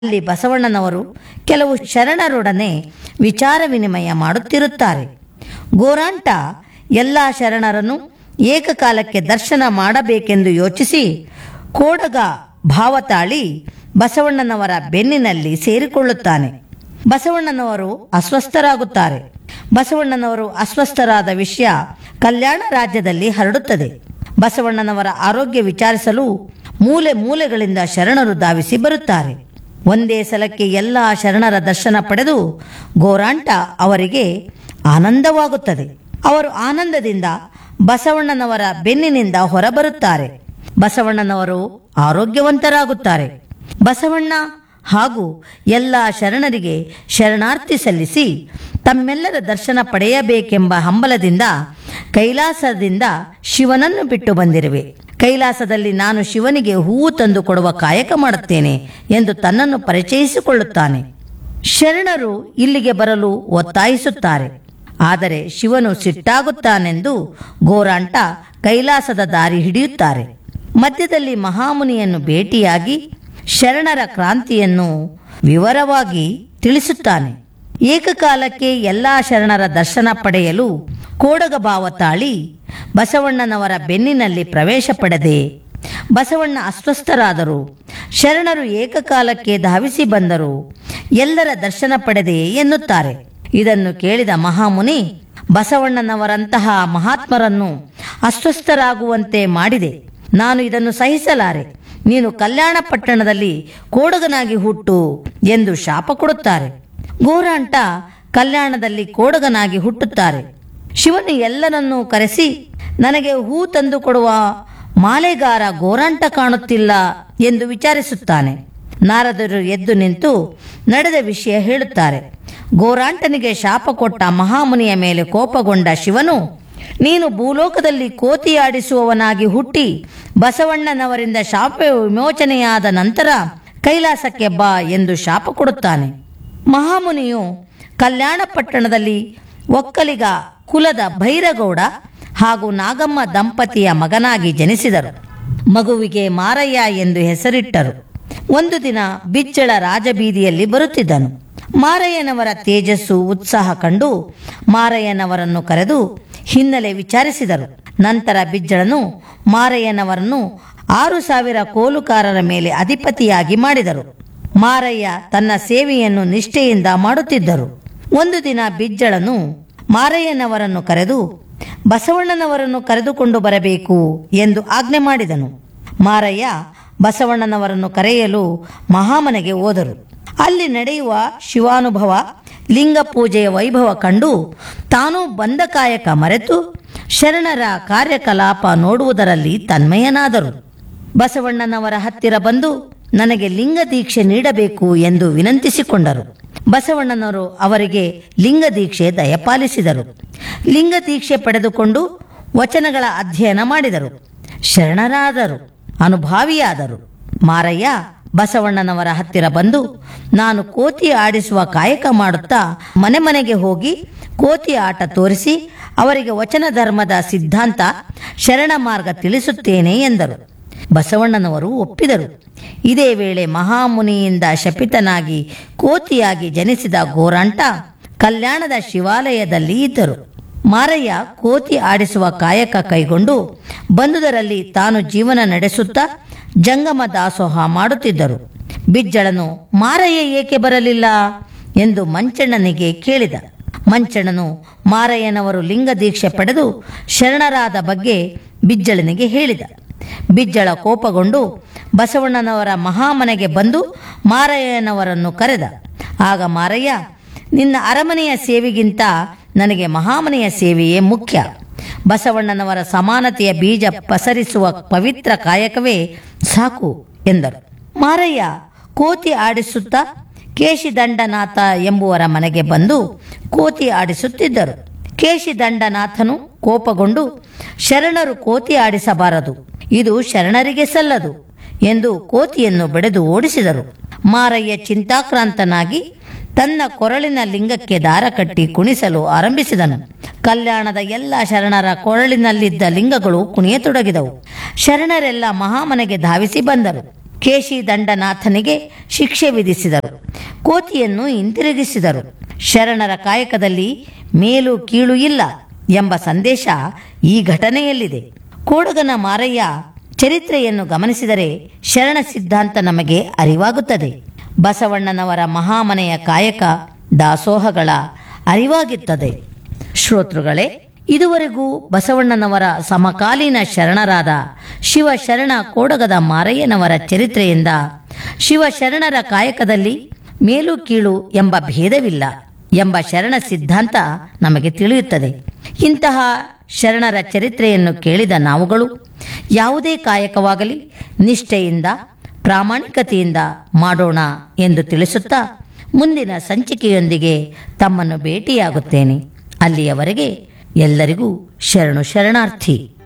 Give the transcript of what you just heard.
ಅಲ್ಲಿ ಬಸವಣ್ಣನವರು ಕೆಲವು ಶರಣರೊಡನೆ ವಿಚಾರ ವಿನಿಮಯ ಮಾಡುತ್ತಿರುತ್ತಾರೆ ಗೋರಾಂಟ ಎಲ್ಲ ಶರಣರನ್ನು ಏಕಕಾಲಕ್ಕೆ ದರ್ಶನ ಮಾಡಬೇಕೆಂದು ಯೋಚಿಸಿ ಕೋಡಗ ಭಾವತಾಳಿ ಬಸವಣ್ಣನವರ ಬೆನ್ನಿನಲ್ಲಿ ಸೇರಿಕೊಳ್ಳುತ್ತಾನೆ ಬಸವಣ್ಣನವರು ಅಸ್ವಸ್ಥರಾಗುತ್ತಾರೆ ಬಸವಣ್ಣನವರು ಅಸ್ವಸ್ಥರಾದ ವಿಷಯ ಕಲ್ಯಾಣ ರಾಜ್ಯದಲ್ಲಿ ಹರಡುತ್ತದೆ ಬಸವಣ್ಣನವರ ಆರೋಗ್ಯ ವಿಚಾರಿಸಲು ಮೂಲೆ ಮೂಲೆಗಳಿಂದ ಶರಣರು ಧಾವಿಸಿ ಬರುತ್ತಾರೆ ಒಂದೇ ಸಲಕ್ಕೆ ಎಲ್ಲ ಶರಣರ ದರ್ಶನ ಪಡೆದು ಗೋರಾಂಟ ಅವರಿಗೆ ಆನಂದವಾಗುತ್ತದೆ ಅವರು ಆನಂದದಿಂದ ಬಸವಣ್ಣನವರ ಬೆನ್ನಿನಿಂದ ಹೊರಬರುತ್ತಾರೆ ಬಸವಣ್ಣನವರು ಆರೋಗ್ಯವಂತರಾಗುತ್ತಾರೆ ಬಸವಣ್ಣ ಹಾಗೂ ಎಲ್ಲ ಶರಣರಿಗೆ ಶರಣಾರ್ಥಿ ಸಲ್ಲಿಸಿ ತಮ್ಮೆಲ್ಲರ ದರ್ಶನ ಪಡೆಯಬೇಕೆಂಬ ಹಂಬಲದಿಂದ ಕೈಲಾಸದಿಂದ ಶಿವನನ್ನು ಬಿಟ್ಟು ಬಂದಿರುವೆ ಕೈಲಾಸದಲ್ಲಿ ನಾನು ಶಿವನಿಗೆ ಹೂವು ತಂದು ಕೊಡುವ ಕಾಯಕ ಮಾಡುತ್ತೇನೆ ಎಂದು ತನ್ನನ್ನು ಪರಿಚಯಿಸಿಕೊಳ್ಳುತ್ತಾನೆ ಶರಣರು ಇಲ್ಲಿಗೆ ಬರಲು ಒತ್ತಾಯಿಸುತ್ತಾರೆ ಆದರೆ ಶಿವನು ಸಿಟ್ಟಾಗುತ್ತಾನೆಂದು ಗೋರಾಂಟ ಕೈಲಾಸದ ದಾರಿ ಹಿಡಿಯುತ್ತಾರೆ ಮಧ್ಯದಲ್ಲಿ ಮಹಾಮುನಿಯನ್ನು ಭೇಟಿಯಾಗಿ ಶರಣರ ಕ್ರಾಂತಿಯನ್ನು ವಿವರವಾಗಿ ತಿಳಿಸುತ್ತಾನೆ ಏಕಕಾಲಕ್ಕೆ ಎಲ್ಲ ಶರಣರ ದರ್ಶನ ಪಡೆಯಲು ಕೋಡಗ ಭಾವ ತಾಳಿ ಬಸವಣ್ಣನವರ ಬೆನ್ನಿನಲ್ಲಿ ಪ್ರವೇಶ ಪಡೆದೆ ಬಸವಣ್ಣ ಅಸ್ವಸ್ಥರಾದರು ಶರಣರು ಏಕಕಾಲಕ್ಕೆ ಧಾವಿಸಿ ಬಂದರು ಎಲ್ಲರ ದರ್ಶನ ಪಡೆದೆ ಎನ್ನುತ್ತಾರೆ ಇದನ್ನು ಕೇಳಿದ ಮಹಾಮುನಿ ಬಸವಣ್ಣನವರಂತಹ ಮಹಾತ್ಮರನ್ನು ಅಸ್ವಸ್ಥರಾಗುವಂತೆ ಮಾಡಿದೆ ನಾನು ಇದನ್ನು ಸಹಿಸಲಾರೆ ನೀನು ಕಲ್ಯಾಣ ಪಟ್ಟಣದಲ್ಲಿ ಕೋಡಗನಾಗಿ ಹುಟ್ಟು ಎಂದು ಶಾಪ ಕೊಡುತ್ತಾರೆ ಗೋರಾಂಟ ಕಲ್ಯಾಣದಲ್ಲಿ ಕೋಡಗನಾಗಿ ಹುಟ್ಟುತ್ತಾರೆ ಶಿವನು ಎಲ್ಲರನ್ನೂ ಕರೆಸಿ ನನಗೆ ಹೂ ತಂದು ಕೊಡುವ ಮಾಲೆಗಾರ ಗೋರಾಂಟ ಕಾಣುತ್ತಿಲ್ಲ ಎಂದು ವಿಚಾರಿಸುತ್ತಾನೆ ನಾರದರು ಎದ್ದು ನಿಂತು ನಡೆದ ವಿಷಯ ಹೇಳುತ್ತಾರೆ ಗೋರಾಂಟನಿಗೆ ಶಾಪ ಕೊಟ್ಟ ಮಹಾಮುನಿಯ ಮೇಲೆ ಕೋಪಗೊಂಡ ಶಿವನು ನೀನು ಭೂಲೋಕದಲ್ಲಿ ಕೋತಿಯಾಡಿಸುವವನಾಗಿ ಹುಟ್ಟಿ ಬಸವಣ್ಣನವರಿಂದ ಶಾಪ ವಿಮೋಚನೆಯಾದ ನಂತರ ಕೈಲಾಸಕ್ಕೆ ಬಾ ಎಂದು ಶಾಪ ಕೊಡುತ್ತಾನೆ ಮಹಾಮುನಿಯು ಕಲ್ಯಾಣ ಪಟ್ಟಣದಲ್ಲಿ ಒಕ್ಕಲಿಗ ಕುಲದ ಭೈರಗೌಡ ಹಾಗೂ ನಾಗಮ್ಮ ದಂಪತಿಯ ಮಗನಾಗಿ ಜನಿಸಿದರು ಮಗುವಿಗೆ ಮಾರಯ್ಯ ಎಂದು ಹೆಸರಿಟ್ಟರು ಒಂದು ದಿನ ಬಿಚ್ಚಳ ರಾಜಬೀದಿಯಲ್ಲಿ ಬರುತ್ತಿದ್ದನು ಮಾರಯ್ಯನವರ ತೇಜಸ್ಸು ಉತ್ಸಾಹ ಕಂಡು ಮಾರಯ್ಯನವರನ್ನು ಕರೆದು ಹಿನ್ನೆಲೆ ವಿಚಾರಿಸಿದರು ನಂತರ ಬಿಜ್ಜಳನು ಮಾರಯ್ಯನವರನ್ನು ಆರು ಸಾವಿರ ಕೋಲುಕಾರರ ಮೇಲೆ ಅಧಿಪತಿಯಾಗಿ ಮಾಡಿದರು ಮಾರಯ್ಯ ತನ್ನ ಸೇವೆಯನ್ನು ನಿಷ್ಠೆಯಿಂದ ಮಾಡುತ್ತಿದ್ದರು ಒಂದು ದಿನ ಬಿಜ್ಜಳನು ಮಾರಯ್ಯನವರನ್ನು ಕರೆದು ಬಸವಣ್ಣನವರನ್ನು ಕರೆದುಕೊಂಡು ಬರಬೇಕು ಎಂದು ಆಜ್ಞೆ ಮಾಡಿದನು ಮಾರಯ್ಯ ಬಸವಣ್ಣನವರನ್ನು ಕರೆಯಲು ಮಹಾಮನೆಗೆ ಹೋದರು ಅಲ್ಲಿ ನಡೆಯುವ ಶಿವಾನುಭವ ಲಿಂಗ ಪೂಜೆಯ ವೈಭವ ಕಂಡು ತಾನೂ ಬಂದ ಕಾಯಕ ಮರೆತು ಶರಣರ ಕಾರ್ಯಕಲಾಪ ನೋಡುವುದರಲ್ಲಿ ತನ್ಮಯನಾದರು ಬಸವಣ್ಣನವರ ಹತ್ತಿರ ಬಂದು ನನಗೆ ಲಿಂಗ ದೀಕ್ಷೆ ನೀಡಬೇಕು ಎಂದು ವಿನಂತಿಸಿಕೊಂಡರು ಬಸವಣ್ಣನವರು ಅವರಿಗೆ ಲಿಂಗ ದೀಕ್ಷೆ ದಯಪಾಲಿಸಿದರು ಲಿಂಗ ದೀಕ್ಷೆ ಪಡೆದುಕೊಂಡು ವಚನಗಳ ಅಧ್ಯಯನ ಮಾಡಿದರು ಶರಣರಾದರು ಅನುಭಾವಿಯಾದರು ಮಾರಯ್ಯ ಬಸವಣ್ಣನವರ ಹತ್ತಿರ ಬಂದು ನಾನು ಕೋತಿ ಆಡಿಸುವ ಕಾಯಕ ಮಾಡುತ್ತಾ ಮನೆ ಮನೆಗೆ ಹೋಗಿ ಕೋತಿ ಆಟ ತೋರಿಸಿ ಅವರಿಗೆ ವಚನ ಧರ್ಮದ ಸಿದ್ಧಾಂತ ಶರಣ ಮಾರ್ಗ ತಿಳಿಸುತ್ತೇನೆ ಎಂದರು ಬಸವಣ್ಣನವರು ಒಪ್ಪಿದರು ಇದೇ ವೇಳೆ ಮಹಾಮುನಿಯಿಂದ ಶಪಿತನಾಗಿ ಕೋತಿಯಾಗಿ ಜನಿಸಿದ ಗೋರಾಂಟ ಕಲ್ಯಾಣದ ಶಿವಾಲಯದಲ್ಲಿ ಇದ್ದರು ಮಾರಯ್ಯ ಕೋತಿ ಆಡಿಸುವ ಕಾಯಕ ಕೈಗೊಂಡು ಬಂದುದರಲ್ಲಿ ತಾನು ಜೀವನ ನಡೆಸುತ್ತಾ ಜಂಗಮ ದಾಸೋಹ ಮಾಡುತ್ತಿದ್ದರು ಬಿಜ್ಜಳನು ಮಾರಯ್ಯ ಏಕೆ ಬರಲಿಲ್ಲ ಎಂದು ಮಂಚಣ್ಣನಿಗೆ ಕೇಳಿದ ಮಂಚಣ್ಣನು ಮಾರಯ್ಯನವರು ಲಿಂಗ ದೀಕ್ಷೆ ಪಡೆದು ಶರಣರಾದ ಬಗ್ಗೆ ಬಿಜ್ಜಳನಿಗೆ ಹೇಳಿದ ಬಿಜ್ಜಳ ಕೋಪಗೊಂಡು ಬಸವಣ್ಣನವರ ಮಹಾಮನೆಗೆ ಬಂದು ಮಾರಯ್ಯನವರನ್ನು ಕರೆದ ಆಗ ಮಾರಯ್ಯ ನಿನ್ನ ಅರಮನೆಯ ಸೇವೆಗಿಂತ ನನಗೆ ಮಹಾಮನೆಯ ಸೇವೆಯೇ ಮುಖ್ಯ ಬಸವಣ್ಣನವರ ಸಮಾನತೆಯ ಬೀಜ ಪಸರಿಸುವ ಪವಿತ್ರ ಕಾಯಕವೇ ಸಾಕು ಎಂದರು ಮಾರಯ್ಯ ಕೋತಿ ಆಡಿಸುತ್ತಾ ಕೇಶಿದಂಡನಾಥ ಎಂಬುವರ ಮನೆಗೆ ಬಂದು ಕೋತಿ ಆಡಿಸುತ್ತಿದ್ದರು ಕೇಶಿದಂಡನಾಥನು ಕೋಪಗೊಂಡು ಶರಣರು ಕೋತಿ ಆಡಿಸಬಾರದು ಇದು ಶರಣರಿಗೆ ಸಲ್ಲದು ಎಂದು ಕೋತಿಯನ್ನು ಬೆಳೆದು ಓಡಿಸಿದರು ಮಾರಯ್ಯ ಚಿಂತಾಕ್ರಾಂತನಾಗಿ ತನ್ನ ಕೊರಳಿನ ಲಿಂಗಕ್ಕೆ ದಾರ ಕಟ್ಟಿ ಕುಣಿಸಲು ಆರಂಭಿಸಿದನು ಕಲ್ಯಾಣದ ಎಲ್ಲ ಶರಣರ ಕೊರಳಿನಲ್ಲಿದ್ದ ಲಿಂಗಗಳು ಕುಣಿಯತೊಡಗಿದವು ಶರಣರೆಲ್ಲ ಮಹಾಮನೆಗೆ ಧಾವಿಸಿ ಬಂದರು ಕೇಶಿ ದಂಡನಾಥನಿಗೆ ಶಿಕ್ಷೆ ವಿಧಿಸಿದರು ಕೋತಿಯನ್ನು ಹಿಂತಿರುಗಿಸಿದರು ಶರಣರ ಕಾಯಕದಲ್ಲಿ ಮೇಲು ಕೀಳು ಇಲ್ಲ ಎಂಬ ಸಂದೇಶ ಈ ಘಟನೆಯಲ್ಲಿದೆ ಕೋಡಗನ ಮಾರಯ್ಯ ಚರಿತ್ರೆಯನ್ನು ಗಮನಿಸಿದರೆ ಶರಣ ಸಿದ್ಧಾಂತ ನಮಗೆ ಅರಿವಾಗುತ್ತದೆ ಬಸವಣ್ಣನವರ ಮಹಾಮನೆಯ ಕಾಯಕ ದಾಸೋಹಗಳ ಅರಿವಾಗುತ್ತದೆ ಶ್ರೋತೃಗಳೇ ಇದುವರೆಗೂ ಬಸವಣ್ಣನವರ ಸಮಕಾಲೀನ ಶರಣರಾದ ಶಿವಶರಣ ಕೋಡಗದ ಮಾರಯ್ಯನವರ ಚರಿತ್ರೆಯಿಂದ ಶಿವಶರಣರ ಕಾಯಕದಲ್ಲಿ ಮೇಲು ಕೀಳು ಎಂಬ ಭೇದವಿಲ್ಲ ಎಂಬ ಶರಣ ಸಿದ್ಧಾಂತ ನಮಗೆ ತಿಳಿಯುತ್ತದೆ ಇಂತಹ ಶರಣರ ಚರಿತ್ರೆಯನ್ನು ಕೇಳಿದ ನಾವುಗಳು ಯಾವುದೇ ಕಾಯಕವಾಗಲಿ ನಿಷ್ಠೆಯಿಂದ ಪ್ರಾಮಾಣಿಕತೆಯಿಂದ ಮಾಡೋಣ ಎಂದು ತಿಳಿಸುತ್ತಾ ಮುಂದಿನ ಸಂಚಿಕೆಯೊಂದಿಗೆ ತಮ್ಮನ್ನು ಭೇಟಿಯಾಗುತ್ತೇನೆ ಅಲ್ಲಿಯವರೆಗೆ ಎಲ್ಲರಿಗೂ ಶರಣು ಶರಣಾರ್ಥಿ